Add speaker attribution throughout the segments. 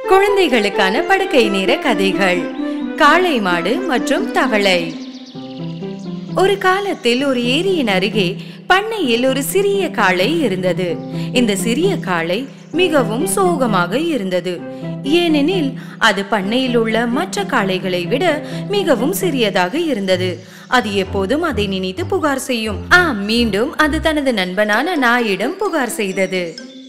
Speaker 1: குழந்தைகளுக்கான படுக்கை நேர கதைகள் காளை மாடு மற்றும் தவளை ஒரு காலத்தில் ஒரு ஏரியின் அருகே பண்ணையில் ஒரு சிறிய காளை இருந்தது இந்த சிறிய காளை மிகவும் சோகமாக இருந்தது ஏனெனில் அது பண்ணையில் உள்ள மற்ற காளைகளை விட மிகவும் சிறியதாக இருந்தது அது எப்போதும் அதை நினைத்து புகார் செய்யும் ஆ மீண்டும் அது தனது நண்பனான நாயிடம் புகார் செய்தது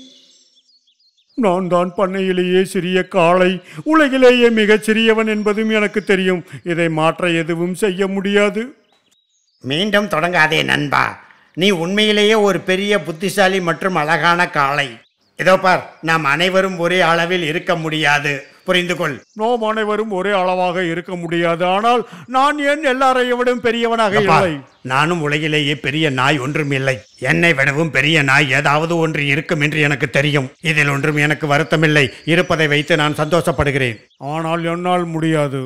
Speaker 2: நான் தான் பண்ணையிலேயே சிறிய காளை உலகிலேயே மிகச் சிறியவன் என்பதும் எனக்கு தெரியும் இதை மாற்ற எதுவும் செய்ய முடியாது
Speaker 3: மீண்டும் தொடங்காதே நண்பா நீ உண்மையிலேயே ஒரு பெரிய புத்திசாலி மற்றும் அழகான காளை இதோ பார் நாம் அனைவரும் ஒரே அளவில் இருக்க முடியாது புரிந்து கொள்
Speaker 2: நாம் அனைவரும் ஒரே அளவாக இருக்க முடியாது ஆனால் நான் ஏன் எல்லாரையும் விட பெரியவனாக
Speaker 3: இதோ பார்,
Speaker 2: இல்லை
Speaker 3: நானும் உலகிலேயே பெரிய நாய் ஒன்றும் இல்லை என்னை விடவும் பெரிய நாய் ஏதாவது ஒன்று இருக்கும் என்று எனக்கு தெரியும் இதில் ஒன்றும் எனக்கு வருத்தமில்லை இருப்பதை வைத்து நான் சந்தோஷப்படுகிறேன்
Speaker 2: ஆனால் என்னால் முடியாது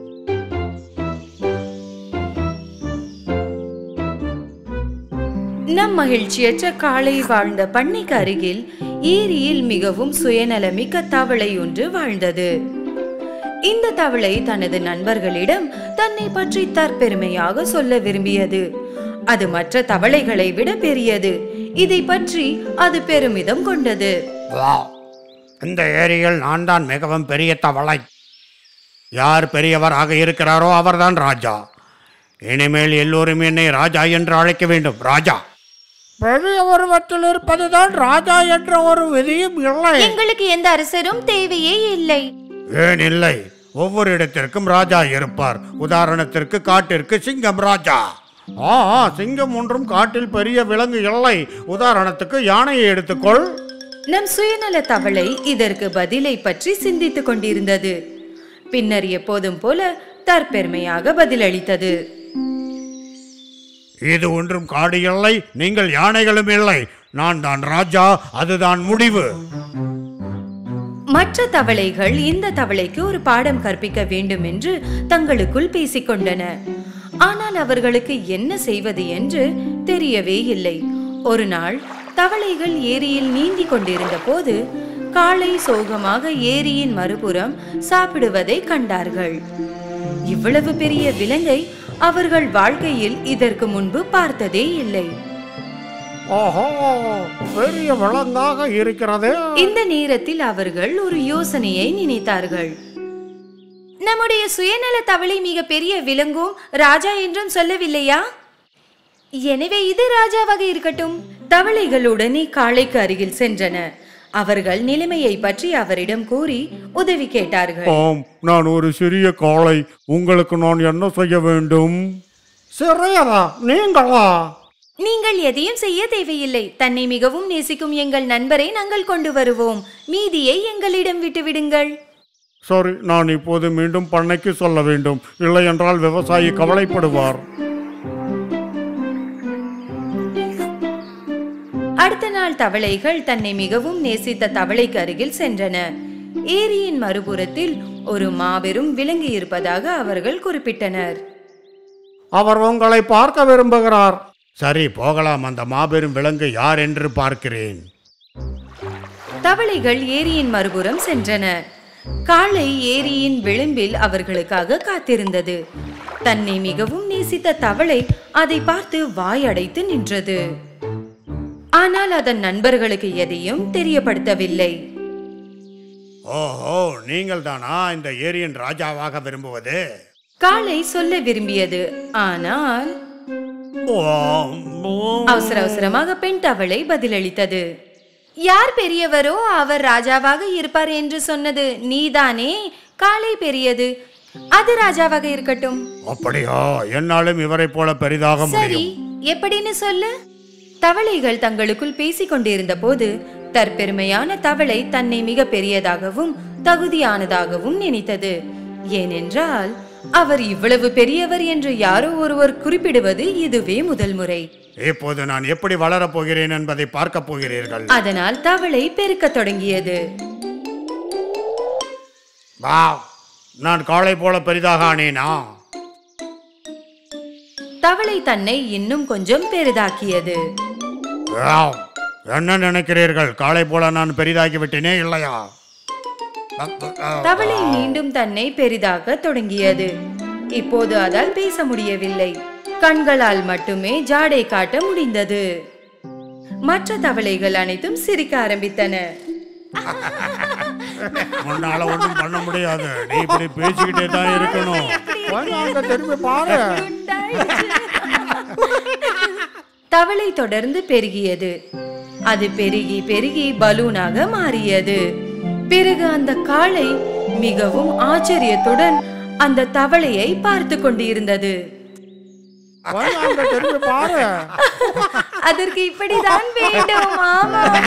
Speaker 1: நம் மகிழ்ச்சியற்ற காளை வாழ்ந்த பண்ணைக்கு அருகில் ஏரியில் மிகவும் சுயநலமிக்க தவளை ஒன்று வாழ்ந்தது இந்த தவளை தனது நண்பர்களிடம் தன்னை பற்றி தற்பெருமையாக சொல்ல விரும்பியது அது மற்ற தவளைகளை விட பெரியது இதை பற்றி அது பெருமிதம் கொண்டது
Speaker 3: வா இந்த ஏரியில் நான் தான் மிகவும் பெரிய தவளை யார் பெரியவராக இருக்கிறாரோ அவர்தான் ராஜா இனிமேல் எல்லோரும் என்னை ராஜா என்று அழைக்க வேண்டும் ராஜா பெரிய உருவத்தில் இருப்பதுதான் ராஜா என்ற ஒரு விதியும் இல்லை
Speaker 1: எங்களுக்கு எந்த அரசரும் தேவையே இல்லை
Speaker 3: ஏன் இல்லை ஒவ்வொரு இடத்திற்கும் ராஜா இருப்பார் உதாரணத்திற்கு காட்டிற்கு சிங்கம் ராஜா ஆ ஆ, சிங்கம் ஒன்றும் காட்டில் பெரிய விலங்கு இல்லை உதாரணத்துக்கு யானையை எடுத்துக்கொள்
Speaker 1: நம் சுயநல தவளை இதற்கு பதிலை பற்றி சிந்தித்துக் கொண்டிருந்தது பின்னர் எப்போதும் போல தற்பெருமையாக பதிலளித்தது
Speaker 3: இது ஒன்றும் காடு இல்லை நீங்கள் யானைகளும் இல்லை நான் தான் ராஜா அதுதான் முடிவு
Speaker 1: மற்ற தவளைகள் இந்த தவளைக்கு ஒரு பாடம் கற்பிக்க வேண்டும் என்று தங்களுக்குள் பேசிக்கொண்டன ஆனால் அவர்களுக்கு என்ன செய்வது என்று தெரியவே இல்லை ஒரு நாள் தவளைகள் ஏரியில் நீந்தி கொண்டிருந்த போது காளை சோகமாக ஏரியின் மறுபுறம் சாப்பிடுவதை கண்டார்கள் இவ்வளவு பெரிய விலங்கை அவர்கள் வாழ்க்கையில் இதற்கு முன்பு பார்த்ததே இல்லை
Speaker 3: ஓஹோ பெரிய விலங்காக இருக்கிறதே
Speaker 1: இந்த நேரத்தில் அவர்கள் ஒரு யோசனையை நினைத்தார்கள் நம்முடைய சுயநல தவளை மிக பெரிய விலங்கும் ராஜா என்றும் சொல்லவில்லையா எனவே இது ராஜாவாக இருக்கட்டும் தவளைகள் உடனே காளைக்கு அருகில் சென்றன அவர்கள் நிலைமையை பற்றி அவரிடம் கூறி உதவி கேட்டார்கள்
Speaker 2: ஆம் நான் ஒரு சிறிய காளை உங்களுக்கு நான் என்ன செய்ய வேண்டும்
Speaker 3: சிறையதா நீங்களா
Speaker 1: நீங்கள் எதையும் செய்ய தேவையில்லை தன்னை மிகவும் நேசிக்கும் எங்கள் நண்பரை நாங்கள் கொண்டு வருவோம் மீதியை எங்களிடம் விட்டுவிடுங்கள்
Speaker 2: சரி நான் இப்போது மீண்டும் பண்ணைக்கு சொல்ல வேண்டும் இல்லை என்றால் விவசாயி கவலைப்படுவார்
Speaker 1: அடுத்த நாள் தவளைகள் தன்னை மிகவும் நேசித்த தவளைக்கு அருகில் சென்றன ஏரியின் மறுபுறத்தில் ஒரு மாபெரும் விலங்கு இருப்பதாக அவர்கள் குறிப்பிட்டனர்
Speaker 3: அவர் உங்களை பார்க்க விரும்புகிறார் சரி போகலாம் அந்த மாபெரும் விலங்கு யார் என்று பார்க்கிறேன்
Speaker 1: தவளைகள் ஏரியின் மறுபுறம் சென்றன காளை ஏரியின் விளிம்பில் அவர்களுக்காக காத்திருந்தது தன்னை மிகவும் நேசித்த தவளை அதை பார்த்து வாயடைத்து நின்றது ஆனால் அதன் நண்பர்களுக்கு எதையும் தெரியப்படுத்தவில்லை
Speaker 3: ஓஹோ நீங்கள் தானா இந்த ஏரியின் ராஜாவாக விரும்புவது
Speaker 1: காளை சொல்ல விரும்பியது ஆனால் அவசர அவசரமாக பெண் தவளை பதிலளித்தது யார் பெரியவரோ அவர் ராஜாவாக இருப்பார் என்று சொன்னது நீதானே காளை பெரியது அது ராஜாவாக இருக்கட்டும்
Speaker 3: அப்படியா என்னாலும் இவரை போல பெரிதாக
Speaker 1: சரி
Speaker 3: முடியும்
Speaker 1: எப்படின்னு சொல்லு தவளைகள் தங்களுக்குள் பேசிக் கொண்டிருந்த போது தற்பெருமையான தவளை தன்னை மிக பெரியதாகவும் தகுதியானதாகவும் நினைத்தது ஏனென்றால் அவர் இவ்வளவு பெரியவர் என்று யாரோ ஒருவர் குறிப்பிடுவது இதுவே முதல் முறை
Speaker 3: இப்போது நான் எப்படி வளரப் போகிறேன் என்பதை பார்க்க போகிறீர்கள்
Speaker 1: அதனால் தவளை பெருக்கத் தொடங்கியது
Speaker 3: வா நான் காளை போல பெரிதாக ஆனேனா
Speaker 1: தவளை தன்னை இன்னும் கொஞ்சம் பெரிதாக்கியது
Speaker 3: வாவ். என்ன நினைக்கிறீர்கள் காளை போல நான் பெரிதாகி விட்டேனே இல்லையா
Speaker 1: தவளை மீண்டும் தன்னை பெரிதாக்க தொடங்கியது இப்போது அதால் பேச முடியவில்லை கண்களால் மட்டுமே ஜாடை காட்ட முடிந்தது மற்ற தவளைகள் அனைத்தும் சிரிக்க ஆரம்பித்தன
Speaker 3: உன்னால ஒண்ணும் பண்ண முடியாது நீ இப்படி பேசிக்கிட்டே தான் இருக்கணும்
Speaker 2: கொஞ்சம் அங்க திரும்பி பாரு
Speaker 1: தவளை தொடர்ந்து பெருகியது அது பெருகி பெருகி பலூனாக மாறியது பிறகு அந்த காளை மிகவும் ஆச்சரியத்துடன் அந்த தவளையை பார்த்து கொண்டிருந்தது
Speaker 2: கொஞ்சம் அங்க திரும்பி பாரு
Speaker 1: அதற்கு இப்படிதான் வேண்டும் ஆமாம்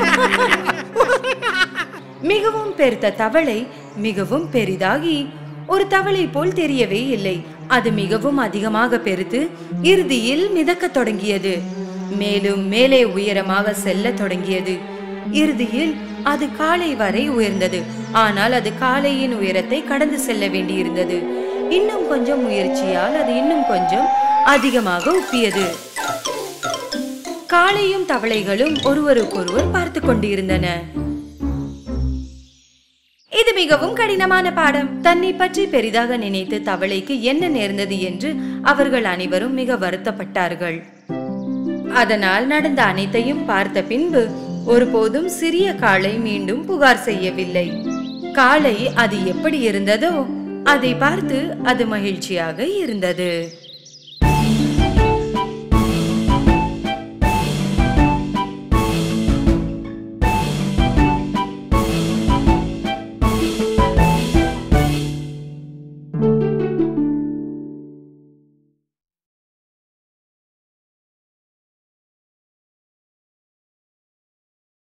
Speaker 1: மிகவும் பெருத்த தவளை மிகவும் பெரிதாகி ஒரு தவளை போல் தெரியவே இல்லை அது மிகவும் அதிகமாக பெருத்து இறுதியில் மிதக்கத் தொடங்கியது மேலும் மேலே உயரமாக செல்லத் தொடங்கியது இறுதியில் அது காலை வரை உயர்ந்தது ஆனால் அது காலையின் உயரத்தை கடந்து செல்ல வேண்டியிருந்தது இன்னும் கொஞ்சம் முயற்சியால் அது இன்னும் கொஞ்சம் அதிகமாக உப்பியது காளையும் தவளைகளும் ஒருவருக்கொருவர் பார்த்து கொண்டிருந்தன இது மிகவும் கடினமான பாடம் தன்னை பற்றி பெரிதாக நினைத்து தவளைக்கு என்ன நேர்ந்தது என்று அவர்கள் அனைவரும் மிக வருத்தப்பட்டார்கள் அதனால் நடந்த அனைத்தையும் பார்த்த பின்பு ஒருபோதும் சிறிய காளை மீண்டும் புகார் செய்யவில்லை காளை அது எப்படி இருந்ததோ அதை பார்த்து அது மகிழ்ச்சியாக இருந்தது